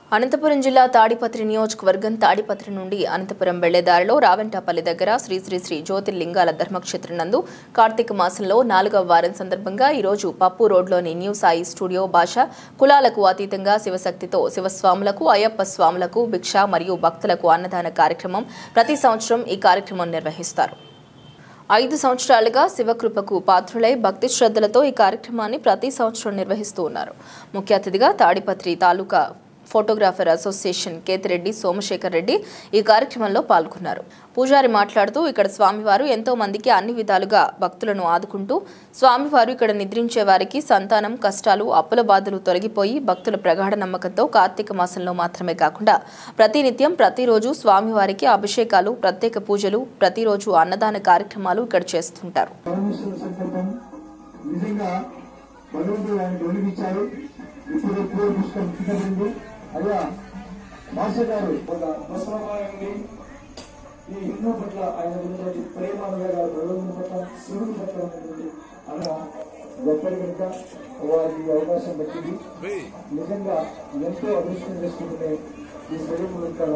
అనంతపురం జిల్లా తాడిపత్రి నియోజకవర్గం తాడిపత్రి నుండి అనంతపురం వెళ్లే దారిలో రావెంటాపల్లి దగ్గర శ్రీ శ్రీ శ్రీ జ్యోతిర్లింగాల ధర్మక్షేత్రం నందు కార్తీక మాసంలో నాలుగవ వారం సందర్భంగా ఈరోజు పప్పు రోడ్లోని న్యూ సాయి స్టూడియో భాష కులాలకు అతీతంగా శివశక్తితో శివస్వాములకు అయ్యప్ప స్వాములకు భిక్ష మరియు భక్తులకు అన్నదాన కార్యక్రమం ప్రతి సంవత్సరం ఈ కార్యక్రమం నిర్వహిస్తారు ఐదు సంవత్సరాలుగా శివకృపకు పాత్రులై భక్తి శ్రద్ధలతో ఈ కార్యక్రమాన్ని ప్రతి సంవత్సరం నిర్వహిస్తూ ఉన్నారు ముఖ్య అతిథిగా తాడిపత్రి తాలూకా ఫోటోగ్రాఫర్ అసోసియేషన్ కేతిరెడ్డి సోమశేఖర్ రెడ్డి ఈ కార్యక్రమంలో పాల్గొన్నారు పూజారి మాట్లాడుతూ ఇక్కడ స్వామివారు ఎంతో మందికి అన్ని విధాలుగా భక్తులను ఆదుకుంటూ స్వామివారు ఇక్కడ నిద్రించే వారికి సంతానం కష్టాలు అప్పుల బాధలు తొలగిపోయి భక్తుల ప్రగాఢ నమ్మకంతో కార్తీక మాసంలో మాత్రమే కాకుండా ప్రతినిత్యం ప్రతిరోజు స్వామివారికి అభిషేకాలు ప్రత్యేక పూజలు ప్రతిరోజు అన్నదాన కార్యక్రమాలు ఇక్కడ చేస్తుంటారు పరమేశ్వర సంకల్పం నిజంగా భగవంతుడు ఆయన వెలిగించారు ఇప్పుడు పూర్వ పుష్కం కింద అయ్యా మాస్టర్ గారు ఒక బసవమాయండి ఈ హిందూ పట్ల ఆయన ఉన్నటువంటి ప్రేమ అనురాగాలు భగవంతుని పట్ల శివుని పట్ల ఉన్నటువంటి అలా గొప్పది కనుక వారికి ఈ అవకాశం దక్కింది నిజంగా ఎంతో అదృష్టం చేసుకుంటున్నాయి ఈ శరీరం ఇక్కడ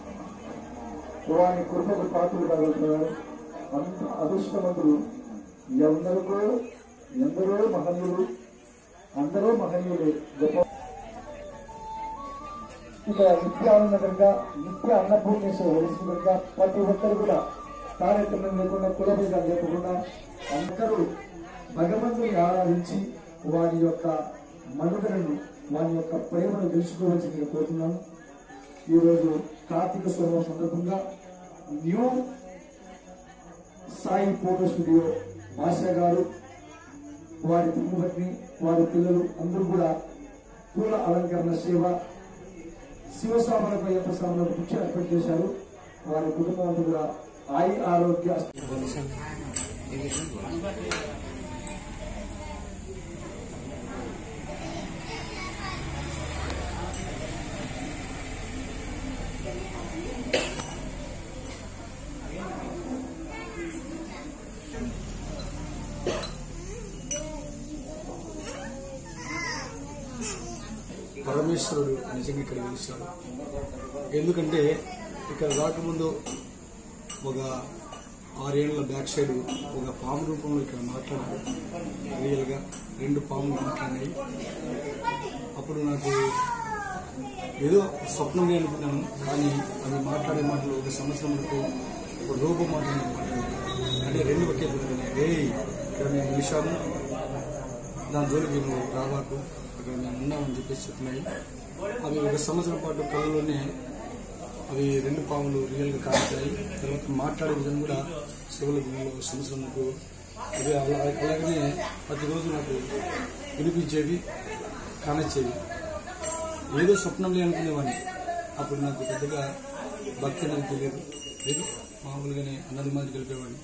వారి కృపకు పాత్రలు కాగలుగుతున్నారు అంత అదృష్టవంతులు ఎందరికో ఎందరో మహనీయులు అందరూ మహనీయులు గొప్ప ఇక్కడ నిత్య ఆనందంగా నిత్య అన్నపూర్ణేశ్వర వలసిందిగా ప్రతి ఒక్కరు కూడా తారతమ్యం లేకుండా కులభేదాలు లేకుండా అందరూ భగవంతుని ఆరాధించి వారి యొక్క మనుగడను వారి యొక్క ప్రేమను తెలుసుకోవాల్సిందిగా కోరుతున్నాను ఈరోజు కార్తీక స్వరం సందర్భంగా న్యూ సాయి ఫోటో స్టూడియో భాష గారు వారి ధర్మపత్ని వారి పిల్లలు అందరూ కూడా పూల అలంకరణ సేవ శివస్వాములకు అయ్యప్ప స్వాములకు భిక్ష ఏర్పాటు చేశారు వారి కుటుంబం అంతా కూడా ఆయి ఆరోగ్య పరమేశ్వరుడు నిజంగా ఇక్కడ వెలిశాడు ఎందుకంటే ఇక్కడ రాకముందు ఒక ఆరేళ్ల బ్యాక్ సైడ్ ఒక పాము రూపంలో ఇక్కడ మాట్లాడారు రియల్గా రెండు పాములు మాట్లాడినాయి అప్పుడు నాకు ఏదో స్వప్నం అనుకున్నాను కానీ అవి మాట్లాడే మాటలు ఒక సంవత్సరం వరకు ఒక రూపం మాట నేను మాట్లాడాను అంటే రెండు ఒకే దొరికినాయి రే ఇక్కడ మేము నిలిచాము దాని జోలికి నువ్వు రావాకు అక్కడ మేము ఉన్నామని చెప్పేసి చెప్పినాయి అవి ఒక సంవత్సరం పాటు కళ్ళలోనే అవి రెండు పాములు రియల్గా కాల్చాయి తర్వాత మాట్లాడే విధంగా కూడా శివుల గుడిలో సంవత్సరంకు అవి అలా అలాగనే ప్రతిరోజు నాకు వినిపించేవి కానొచ్చేవి ఏదో స్వప్నంలో అనుకునేవాడిని అప్పుడు నాకు పెద్దగా భక్తి అనేది తెలియదు లేదు మామూలుగానే అందరి మంది కలిపేవాడిని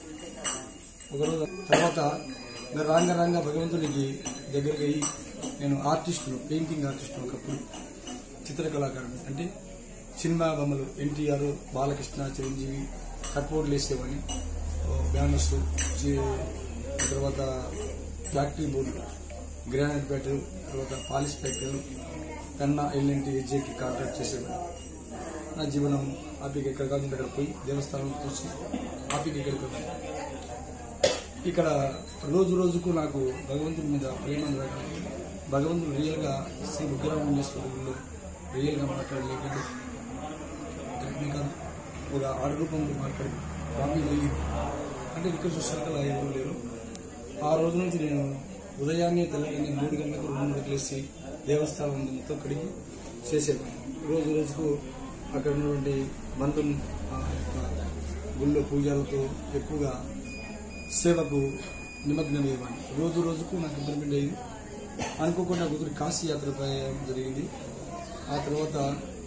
ఒకరోజు తర్వాత ఇంకా రాంగ రాంగ భగవంతునికి దగ్గరికి అయ్యి నేను ఆర్టిస్టును పెయింటింగ్ ఆర్టిస్టు ఒకప్పుడు చిత్రకళాకారుడు అంటే సినిమా బొమ్మలు ఎన్టీఆర్ బాలకృష్ణ చిరంజీవి కట్బోర్డులు వేసేవాడిని ఓ బ్యానర్స్ చి- తర్వాత ఫ్యాక్టరీ బోర్డు గ్రానైట్ బ్యాటరీ తర్వాత పాలిష్ ఫ్యాక్టరీలు పెన్నా ఎల్ఎన్టీ హెచ్ఏకి కాంట్రాక్ట్ చేసేవాడిని నా జీవనం ఆపికి ఎక్కడ కాదు దగ్గర పోయి దేవస్థానం చూసి ఆపికి ఇక్కడికి వచ్చాను ఇక్కడ రోజు రోజుకు నాకు భగవంతుడి మీద ప్రేమ అనురాగాలు భగవంతుడు రియల్గా శ్రీ ఉగ్రరామేశ్వరుల్లో రియల్గా మాట్లాడలేకపోతే ఇక్కడనే కాదు ఒక ఆడ రూపంలో మాట్లాడి స్వామి లేదు అంటే ఇక్కడ చూసాక ఎవరు లేరు ఆ రోజు నుంచి నేను ఉదయాన్నే తెల్లగానే మూడు గంటలకు రెండు గంటలకు లేచి దేవస్థానం మొత్తం కడిగి చేసేవాడిని రోజు రోజుకు అక్కడ ఉన్నటువంటి బంధువులు ఆ యొక్క గుళ్ళో పూజలతో ఎక్కువగా సేవకు నిమగ్నమయ్యేవాడిని రోజు రోజుకు నాకు ఇంప్రూవ్మెంట్ అయ్యింది అనుకోకుండా కుదిరి కాశీ యాత్ర ప్రయాణం జరిగింది ఆ తర్వాత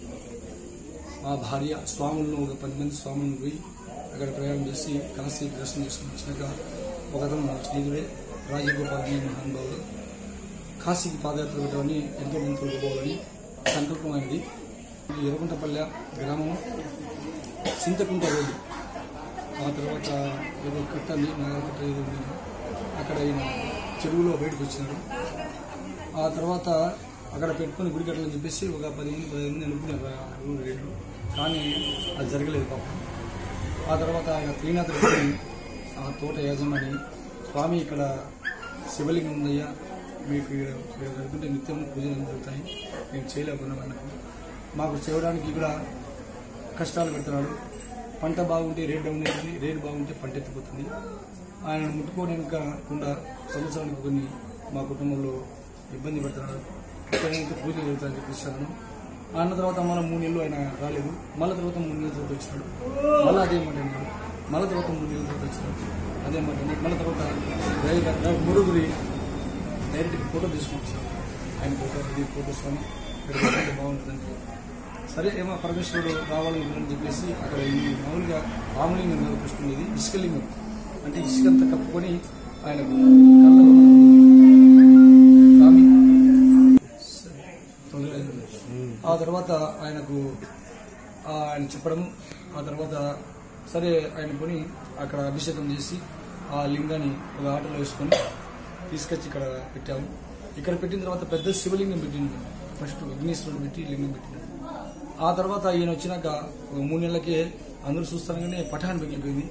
మా భార్య స్వాములను ఒక పది మంది స్వాములను పోయి అక్కడ ప్రయాణం చేసి కాశీ దర్శనం చేసుకుని వచ్చినాక ఒకతను నా స్నేహితుడే రాజగోపాల్ అనే మహానుభావుడు కాశీకి పాదయాత్ర పెట్టాలని ఎంతో మంది తొలగిపోవాలని సంకల్పం అయింది ఇది ఎర్రగుంటపల్లె గ్రామం చింతకుంట రోడ్డు ఆ తర్వాత ఏదో కట్టండి నగర కట్ట ఏదో ఉంది అక్కడ ఆయన చెరువులో బయటకు వచ్చినారు ఆ తర్వాత అక్కడ పెట్టుకుని గుడి కట్టాలని చెప్పేసి ఒక పది మంది పదిహేను మంది అనుకున్నారు రేట్లు కానీ అది జరగలేదు పాపం ఆ తర్వాత ఆయన త్రీనాథ్ రెడ్డి ఆ తోట యజమాని స్వామి ఇక్కడ శివలింగం ఉందయ్యా మీకు ఇక్కడ ఇక్కడ జరుగుతుంటే నిత్యం పూజలు జరుగుతాయి మేము చేయలేకున్నాం అన్నకు మాకు చేయడానికి కూడా కష్టాలు పెడుతున్నాడు పంట బాగుంటే రేట్ డౌన్ అవుతుంది రేట్ బాగుంటే పంట ఎత్తిపోతుంది ఆయన ముట్టుకోనికుండా సంవత్సరానికి కొన్ని మా కుటుంబంలో ఇబ్బంది పెడుతున్నాడు ఇక్కడైతే పూజ జరుగుతాయని చెప్పిస్తాను అన్న తర్వాత మళ్ళీ మూడు నెలలు ఆయన రాలేదు మళ్ళీ తర్వాత మూడు నెలల తర్వాత వచ్చినాడు మళ్ళీ అదే మాట అన్నాడు మళ్ళీ తర్వాత మూడు నెలల తర్వాత వచ్చినాడు అదే మాట అన్నాడు మళ్ళీ తర్వాత డైరెక్ట్గా మూడుగురి డైరెక్ట్గా ఫోటో తీసుకొచ్చాను ఆయన ఫోటో ఇది ఫోటోస్ కానీ ఇక్కడ పెట్టుకుంటే బాగుంటుందంటే సరే ఏమో పరమేశ్వరుడు రావాలనుకున్నాను చెప్పేసి అక్కడ ఈ మామూలుగా రామలింగం కాదు కృష్ణుడు ఇది ఇసుకలింగం అంటే ఇసుకంతా కప్పుకొని ఆయనకు కళ్ళలో స్వామి సరే, తొందరగా అయింది. ఆ తర్వాత ఆయనకు ఆ ఆయన చెప్పడం ఆ తర్వాత సరే ఆయన కొని అక్కడ అభిషేకం చేసి ఆ లింగాన్ని ఒక ఆటోలో వేసుకొని తీసుకొచ్చి ఇక్కడ పెట్టాము ఇక్కడ పెట్టిన తర్వాత పెద్ద శివలింగం పెట్టింది ఫస్ట్ విఘ్నేశ్వరుడు పెట్టి లింగం పెట్టినాడు ఆ తర్వాత ఈయన వచ్చినాక ఒక మూడు నెలలకే అందరూ చూస్తానగానే పఠాన్ మిగిలిపోయింది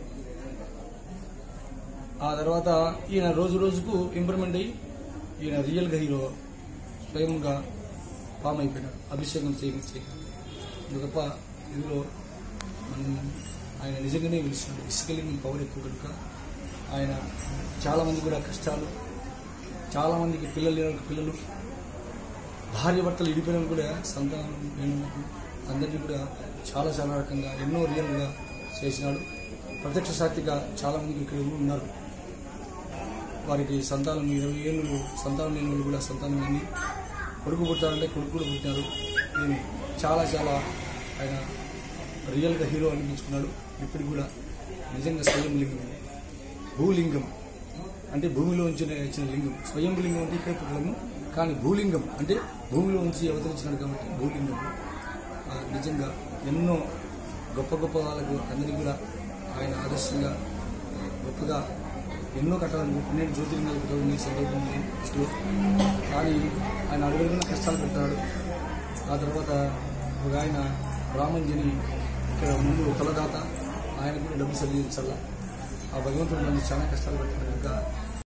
ఆ తర్వాత ఈయన రోజు రోజుకు ఇంప్రూవ్మెంట్ అయ్యి ఈయన రియల్గా హీరో స్వయంగా ఫామ్ అయిపోయినాడు అభిషేకం చేయక చేయక ఇది తప్ప ఇందులో మనం ఆయన నిజంగానే పిలుస్తున్నాడు ఇసుకలింగం పవర్ ఎక్కువ కనుక ఆయన చాలా మంది కూడా కష్టాలు చాలా మందికి పిల్లలు లేని వాళ్ళకి పిల్లలు భార్య భర్తలు ఇడిపోయిన వాళ్ళు కూడా సంతానం లేని వాళ్ళకు అందరినీ కూడా చాలా చాలా రకంగా ఎన్నో రియల్గా చేసినాడు ప్రత్యక్ష సాక్షిగా చాలా మందికి ఇక్కడ ఉన్నారు వారికి సంతానం ఇరవై ఏళ్ళు సంతానం లేని వాళ్ళు కూడా సంతానం అయింది కొడుకు పుట్టారంటే కొడుకు కూడా పుట్టినారు ఈయన చాలా చాలా ఆయన రియల్గా హీరో అనిపించుకున్నాడు ఇప్పటికి కూడా నిజంగా స్వయం లింగం భూలింగం అంటే భూమిలో ఉంచి ఇచ్చిన లింగం స్వయం లింగం అంటే ఇక్కడ పుట్టడము కానీ భూలింగం అంటే భూమిలో ఉంచి అవతరించినాడు కాబట్టి భూలింగం ఆ, నిజంగా ఎన్నో గొప్ప గొప్ప వాళ్ళకు అందరికీ కూడా ఆయన ఆదర్శంగా గొప్పగా ఎన్నో కట్టాలని పన్నెండు జ్యోతిర్లింగాలు పెట్టాలని సంకల్పం ఉంది ఫస్ట్లో కానీ ఆయన అడుగుడుగున కష్టాలు పెట్టాడు ఆ తర్వాత ఒక ఆయన రామంజని ఇక్కడ ముందు కులదాత ఆయన కూడా డబ్బు చెల్లించాల ఆ భగవంతుడు నన్ను చాలా కష్టాలు పెట్టాడు కనుక